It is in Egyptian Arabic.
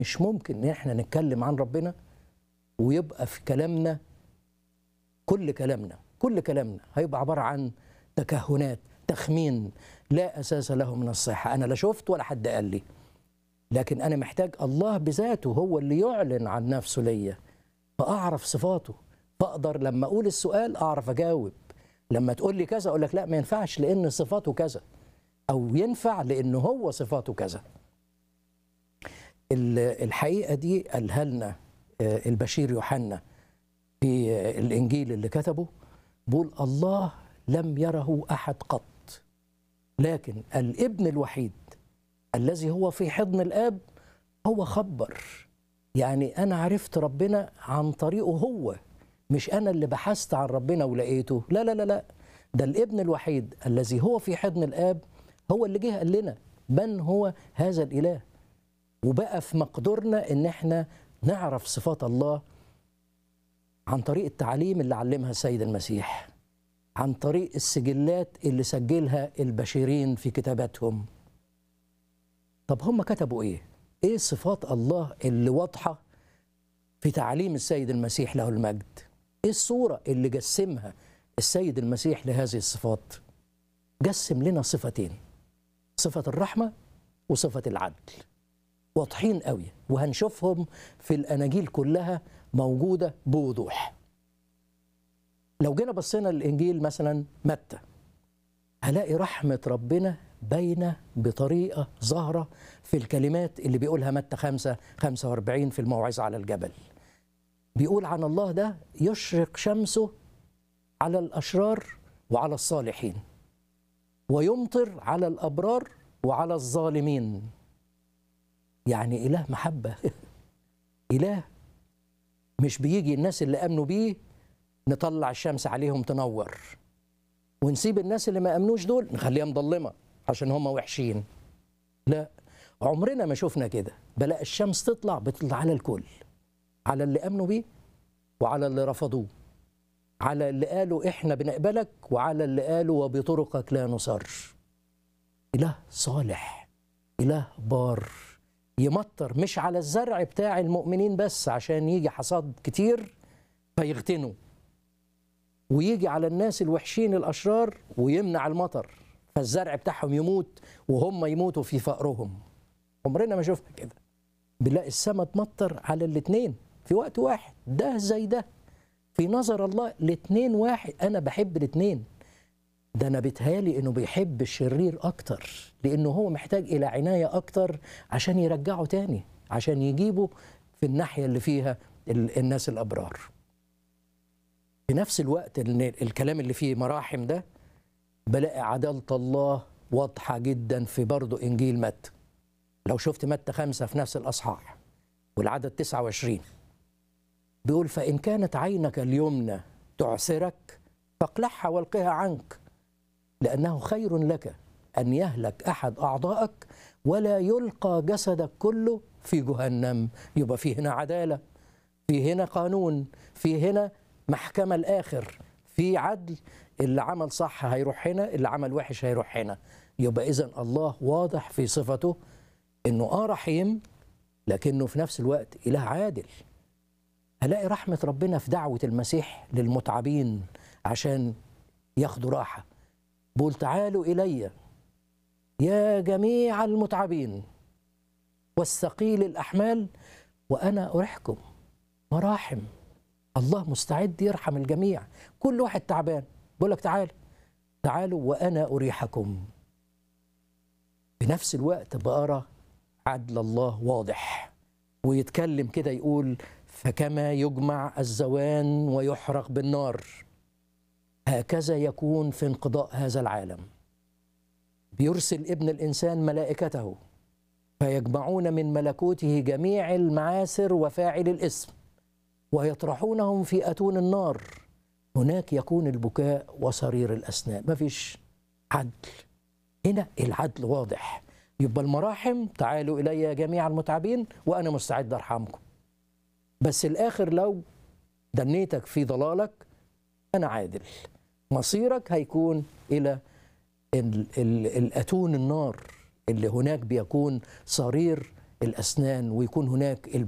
مش ممكن ان احنا نتكلم عن ربنا ويبقى في كلامنا كل كلامنا كل كلامنا هيبقى عباره عن تكهنات تخمين لا اساس له من الصحه انا لا شفت ولا حد قال لي لكن انا محتاج الله بذاته هو اللي يعلن عن نفسه ليا فاعرف صفاته فاقدر لما اقول السؤال اعرف اجاوب لما تقول لي كذا اقول لك لا ما ينفعش لان صفاته كذا او ينفع لانه هو صفاته كذا الحقيقه دي قالها لنا البشير يوحنا في الانجيل اللي كتبه بيقول الله لم يره احد قط لكن الابن الوحيد الذي هو في حضن الاب هو خبر يعني انا عرفت ربنا عن طريقه هو مش انا اللي بحثت عن ربنا ولقيته لا لا لا لا ده الابن الوحيد الذي هو في حضن الاب هو اللي جه قال لنا من هو هذا الاله وبقى في مقدورنا ان احنا نعرف صفات الله عن طريق التعليم اللي علمها السيد المسيح عن طريق السجلات اللي سجلها البشرين في كتاباتهم طب هم كتبوا ايه ايه صفات الله اللي واضحه في تعليم السيد المسيح له المجد ايه الصوره اللي جسمها السيد المسيح لهذه الصفات جسم لنا صفتين صفه الرحمه وصفه العدل واضحين قوي وهنشوفهم في الاناجيل كلها موجوده بوضوح لو جينا بصينا للانجيل مثلا متى هلاقي رحمه ربنا باينه بطريقه ظاهره في الكلمات اللي بيقولها متى 5 45 في الموعظه على الجبل بيقول عن الله ده يشرق شمسه على الاشرار وعلى الصالحين ويمطر على الابرار وعلى الظالمين يعني اله محبه اله مش بيجي الناس اللي امنوا بيه نطلع الشمس عليهم تنور ونسيب الناس اللي ما امنوش دول نخليها مضلمه عشان هم وحشين لا عمرنا ما شفنا كده بلاقي الشمس تطلع بتطلع على الكل على اللي امنوا بيه وعلى اللي رفضوه على اللي قالوا احنا بنقبلك وعلى اللي قالوا وبطرقك لا نصر اله صالح اله بار يمطر مش على الزرع بتاع المؤمنين بس عشان يجي حصاد كتير فيغتنوا ويجي على الناس الوحشين الاشرار ويمنع المطر فالزرع بتاعهم يموت وهم يموتوا في فقرهم عمرنا ما شفنا كده بنلاقي السماء تمطر على الاثنين في وقت واحد ده زي ده في نظر الله الاثنين واحد انا بحب الاثنين ده انا بيتهيالي انه بيحب الشرير اكتر لانه هو محتاج الى عنايه اكتر عشان يرجعه تاني عشان يجيبه في الناحيه اللي فيها الناس الابرار في نفس الوقت الكلام اللي فيه مراحم ده بلاقي عدالة الله واضحة جدا في برضه إنجيل متى لو شفت متى خمسة في نفس الأصحاح والعدد 29 بيقول فإن كانت عينك اليمنى تعسرك فاقلعها والقها عنك لأنه خير لك أن يهلك أحد أعضائك ولا يلقى جسدك كله في جهنم يبقى في هنا عدالة في هنا قانون في هنا محكمة الآخر في عدل اللي عمل صح هيروح هنا اللي عمل وحش هيروح هنا يبقى إذا الله واضح في صفته إنه آه رحيم لكنه في نفس الوقت إله عادل هلاقي رحمة ربنا في دعوة المسيح للمتعبين عشان ياخدوا راحة بقول تعالوا إلي يا جميع المتعبين والثقيل الأحمال وأنا أريحكم مراحم الله مستعد يرحم الجميع كل واحد تعبان بقول لك تعال تعالوا وأنا أريحكم بنفس الوقت بقرا عدل الله واضح ويتكلم كده يقول فكما يجمع الزوان ويحرق بالنار هكذا يكون في انقضاء هذا العالم بيرسل ابن الانسان ملائكته فيجمعون من ملكوته جميع المعاسر وفاعل الاسم ويطرحونهم في اتون النار هناك يكون البكاء وصرير الاسنان مفيش عدل هنا العدل واضح يبقى المراحم تعالوا الي جميع المتعبين وانا مستعد ارحمكم بس الاخر لو دنيتك في ضلالك انا عادل مصيرك هيكون الى ال ال الاتون النار اللي هناك بيكون صرير الأسنان ويكون هناك